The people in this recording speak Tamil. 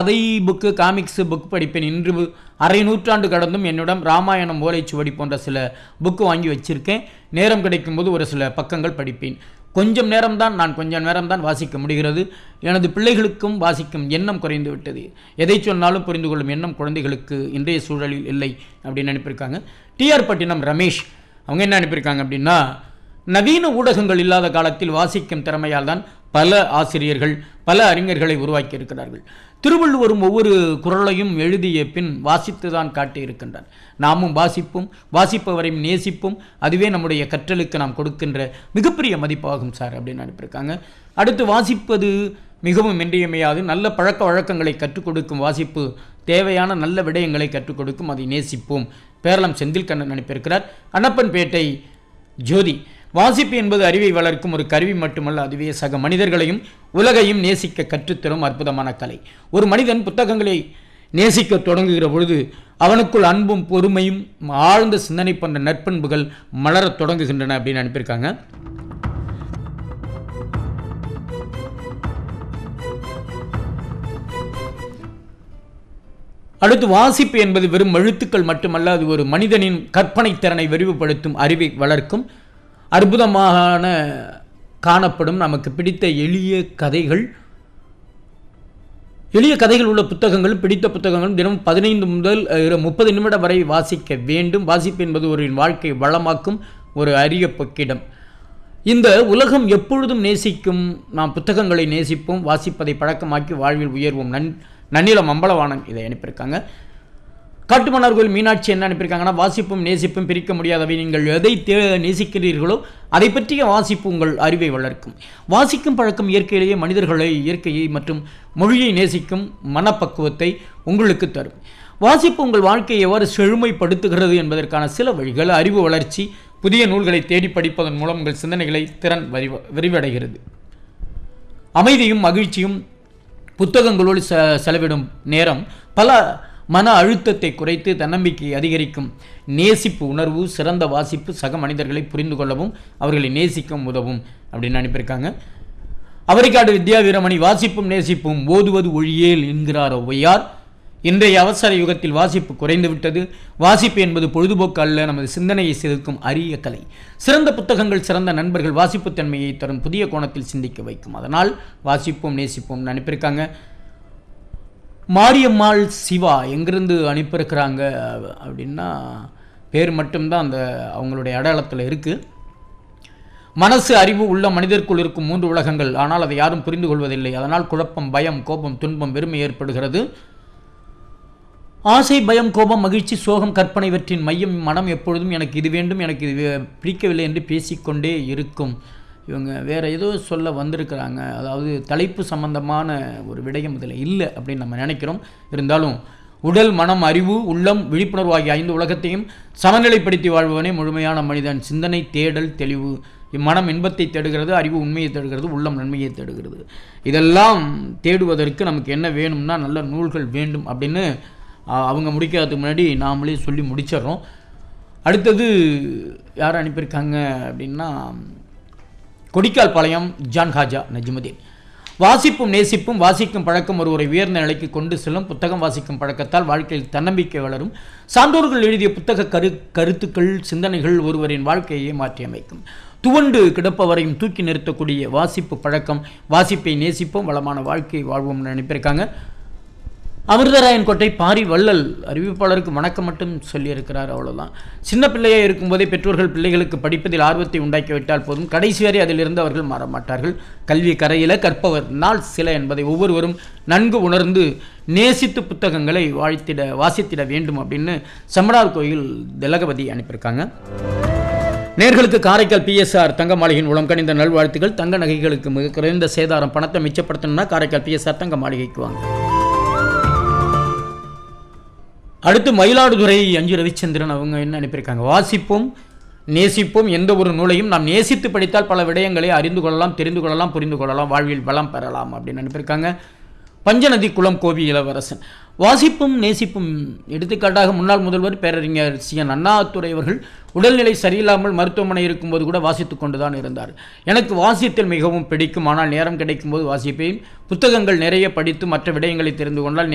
கதை புக்கு காமிக்ஸ் புக் படிப்பேன் இன்று அரை நூற்றாண்டு கடந்தும் என்னிடம் ராமாயணம் ஓலைச்சுவடி போன்ற சில புக்கு வாங்கி வச்சிருக்கேன் நேரம் கிடைக்கும்போது ஒரு சில பக்கங்கள் படிப்பேன் கொஞ்சம் நேரம்தான் நான் கொஞ்சம் நேரம்தான் வாசிக்க முடிகிறது எனது பிள்ளைகளுக்கும் வாசிக்கும் எண்ணம் குறைந்து விட்டது எதை சொன்னாலும் புரிந்து கொள்ளும் எண்ணம் குழந்தைகளுக்கு இன்றைய சூழலில் இல்லை அப்படின்னு அனுப்பியிருக்காங்க டிஆர் பட்டினம் ரமேஷ் அவங்க என்ன அனுப்பியிருக்காங்க அப்படின்னா நவீன ஊடகங்கள் இல்லாத காலத்தில் வாசிக்கும் திறமையால் தான் பல ஆசிரியர்கள் பல அறிஞர்களை உருவாக்கி இருக்கிறார்கள் திருவள்ளுவரும் ஒவ்வொரு குரலையும் எழுதிய பின் வாசித்து தான் காட்டியிருக்கின்றார் நாமும் வாசிப்போம் வாசிப்பவரையும் நேசிப்போம் அதுவே நம்முடைய கற்றலுக்கு நாம் கொடுக்கின்ற மிகப்பெரிய மதிப்பாகும் சார் அப்படின்னு அனுப்பியிருக்காங்க அடுத்து வாசிப்பது மிகவும் இன்றியமையாது நல்ல பழக்க வழக்கங்களை கற்றுக் கொடுக்கும் வாசிப்பு தேவையான நல்ல விடயங்களை கற்றுக் கொடுக்கும் அதை நேசிப்போம் பேரளம் செந்தில் கண்ணன் அனுப்பியிருக்கிறார் அன்னப்பன்பேட்டை ஜோதி வாசிப்பு என்பது அறிவை வளர்க்கும் ஒரு கருவி மட்டுமல்ல அதுவே சக மனிதர்களையும் உலகையும் நேசிக்க கற்றுத்தரும் அற்புதமான கலை ஒரு மனிதன் புத்தகங்களை நேசிக்க தொடங்குகிற பொழுது அவனுக்குள் அன்பும் பொறுமையும் ஆழ்ந்த சிந்தனை போன்ற நற்பண்புகள் மலரத் தொடங்குகின்றன அப்படின்னு அனுப்பியிருக்காங்க அடுத்து வாசிப்பு என்பது வெறும் எழுத்துக்கள் மட்டுமல்ல அது ஒரு மனிதனின் கற்பனை திறனை விரிவுபடுத்தும் அறிவை வளர்க்கும் அற்புதமான காணப்படும் நமக்கு பிடித்த எளிய கதைகள் எளிய கதைகள் உள்ள புத்தகங்களும் பிடித்த புத்தகங்களும் தினமும் பதினைந்து முதல் முப்பது நிமிடம் வரை வாசிக்க வேண்டும் வாசிப்பு என்பது ஒரு வாழ்க்கை வளமாக்கும் ஒரு அரிய பொக்கிடம் இந்த உலகம் எப்பொழுதும் நேசிக்கும் நாம் புத்தகங்களை நேசிப்போம் வாசிப்பதை பழக்கமாக்கி வாழ்வில் உயர்வோம் நன் நன்னிலம் அம்பலவாணன் இதை அனுப்பியிருக்காங்க காட்டுமன்னார் கோயில் மீனாட்சி என்ன அனுப்பியிருக்காங்கன்னா வாசிப்பும் நேசிப்பும் பிரிக்க முடியாதவை நீங்கள் எதை தே நேசிக்கிறீர்களோ அதை பற்றிய வாசிப்பு உங்கள் அறிவை வளர்க்கும் வாசிக்கும் பழக்கம் இயற்கையிலேயே மனிதர்களை இயற்கையை மற்றும் மொழியை நேசிக்கும் மனப்பக்குவத்தை உங்களுக்கு தரும் வாசிப்பு உங்கள் வாழ்க்கையை எவ்வாறு செழுமைப்படுத்துகிறது என்பதற்கான சில வழிகள் அறிவு வளர்ச்சி புதிய நூல்களை தேடி படிப்பதன் மூலம் உங்கள் சிந்தனைகளை திறன் விரிவ விரிவடைகிறது அமைதியும் மகிழ்ச்சியும் புத்தகங்களோடு செ செலவிடும் நேரம் பல மன அழுத்தத்தை குறைத்து தன்னம்பிக்கையை அதிகரிக்கும் நேசிப்பு உணர்வு சிறந்த வாசிப்பு சக மனிதர்களை புரிந்து கொள்ளவும் அவர்களை நேசிக்கவும் உதவும் அப்படின்னு அனுப்பியிருக்காங்க அவரிக்காடு வித்யா வீரமணி வாசிப்பும் நேசிப்பும் ஓதுவது ஒழியேல் என்கிறார் ஒவ்வையார் இன்றைய அவசர யுகத்தில் வாசிப்பு குறைந்து விட்டது வாசிப்பு என்பது பொழுதுபோக்கு அல்ல நமது சிந்தனையை செதுக்கும் அரிய கலை சிறந்த புத்தகங்கள் சிறந்த நண்பர்கள் வாசிப்புத்தன்மையை தரும் புதிய கோணத்தில் சிந்திக்க வைக்கும் அதனால் வாசிப்போம் நேசிப்போம் அனுப்பியிருக்காங்க மாரியம்மாள் சிவா எங்கிருந்து அனுப்பியிருக்கிறாங்க அப்படின்னா பேர் மட்டும்தான் அந்த அவங்களுடைய அடையாளத்தில் இருக்குது மனசு அறிவு உள்ள மனிதருக்குள் இருக்கும் மூன்று உலகங்கள் ஆனால் அதை யாரும் புரிந்து கொள்வதில்லை அதனால் குழப்பம் பயம் கோபம் துன்பம் வெறுமை ஏற்படுகிறது ஆசை பயம் கோபம் மகிழ்ச்சி சோகம் கற்பனை இவற்றின் மையம் மனம் எப்பொழுதும் எனக்கு இது வேண்டும் எனக்கு இது பிடிக்கவில்லை என்று பேசிக்கொண்டே இருக்கும் இவங்க வேறு ஏதோ சொல்ல வந்திருக்கிறாங்க அதாவது தலைப்பு சம்பந்தமான ஒரு விடயம் இதில் இல்லை அப்படின்னு நம்ம நினைக்கிறோம் இருந்தாலும் உடல் மனம் அறிவு உள்ளம் விழிப்புணர்வு ஆகிய ஐந்து உலகத்தையும் சமநிலைப்படுத்தி வாழ்பவனே முழுமையான மனிதன் சிந்தனை தேடல் தெளிவு இம்மனம் இன்பத்தை தேடுகிறது அறிவு உண்மையை தேடுகிறது உள்ளம் நன்மையை தேடுகிறது இதெல்லாம் தேடுவதற்கு நமக்கு என்ன வேணும்னா நல்ல நூல்கள் வேண்டும் அப்படின்னு அவங்க முடிக்கிறதுக்கு முன்னாடி நாமளே சொல்லி முடிச்சிடுறோம் அடுத்தது யார் அனுப்பியிருக்காங்க அப்படின்னா கொடிக்கால் பாளையம் ஜான் ஹாஜா நஜ்முதீன் வாசிப்பும் நேசிப்பும் வாசிக்கும் பழக்கம் ஒருவரை உயர்ந்த நிலைக்கு கொண்டு செல்லும் புத்தகம் வாசிக்கும் பழக்கத்தால் வாழ்க்கையில் தன்னம்பிக்கை வளரும் சான்றோர்கள் எழுதிய புத்தக கரு கருத்துக்கள் சிந்தனைகள் ஒருவரின் வாழ்க்கையை மாற்றியமைக்கும் துவண்டு கிடப்பவரையும் தூக்கி நிறுத்தக்கூடிய வாசிப்பு பழக்கம் வாசிப்பை நேசிப்போம் வளமான வாழ்க்கை வாழ்வோம்னு அனுப்பியிருக்காங்க அமிர்தராயன் கோட்டை பாரி வள்ளல் அறிவிப்பாளருக்கு வணக்கம் மட்டும் சொல்லியிருக்கிறார் அவ்வளோதான் சின்ன பிள்ளையாக இருக்கும்போதே பெற்றோர்கள் பிள்ளைகளுக்கு படிப்பதில் ஆர்வத்தை உண்டாக்கிவிட்டால் போதும் கடைசி வரை அதிலிருந்து அவர்கள் மாற மாட்டார்கள் கல்வி கரையில கற்பவர் நாள் சில என்பதை ஒவ்வொருவரும் நன்கு உணர்ந்து நேசித்து புத்தகங்களை வாழ்த்திட வாசித்திட வேண்டும் அப்படின்னு சமணார் கோயில் திலகபதி அனுப்பியிருக்காங்க நேர்களுக்கு காரைக்கால் பிஎஸ்ஆர் தங்க மாளிகையின் உளம் கணிந்த நல்வாழ்த்துக்கள் தங்க நகைகளுக்கு மிக குறைந்த சேதாரம் பணத்தை மிச்சப்படுத்தணும்னா காரைக்கால் பிஎஸ்ஆர் தங்க மாளிகைக்கு வாங்க அடுத்து மயிலாடுதுறை அஞ்சு ரவிச்சந்திரன் அவங்க என்ன அனுப்பியிருக்காங்க வாசிப்போம் நேசிப்போம் எந்த ஒரு நூலையும் நாம் நேசித்து படித்தால் பல விடயங்களை அறிந்து கொள்ளலாம் தெரிந்து கொள்ளலாம் புரிந்து கொள்ளலாம் வாழ்வில் வளம் பெறலாம் அப்படின்னு அனுப்பியிருக்காங்க பஞ்சநதி குளம் கோவி இளவரசன் வாசிப்பும் நேசிப்பும் எடுத்துக்காட்டாக முன்னாள் முதல்வர் பேரறிஞர் சி என் அண்ணாதுரை அவர்கள் உடல்நிலை சரியில்லாமல் மருத்துவமனை இருக்கும்போது கூட வாசித்து கொண்டு தான் இருந்தார் எனக்கு வாசித்தல் மிகவும் பிடிக்கும் ஆனால் நேரம் கிடைக்கும்போது வாசிப்பேன் புத்தகங்கள் நிறைய படித்து மற்ற விடயங்களை தெரிந்து கொண்டால்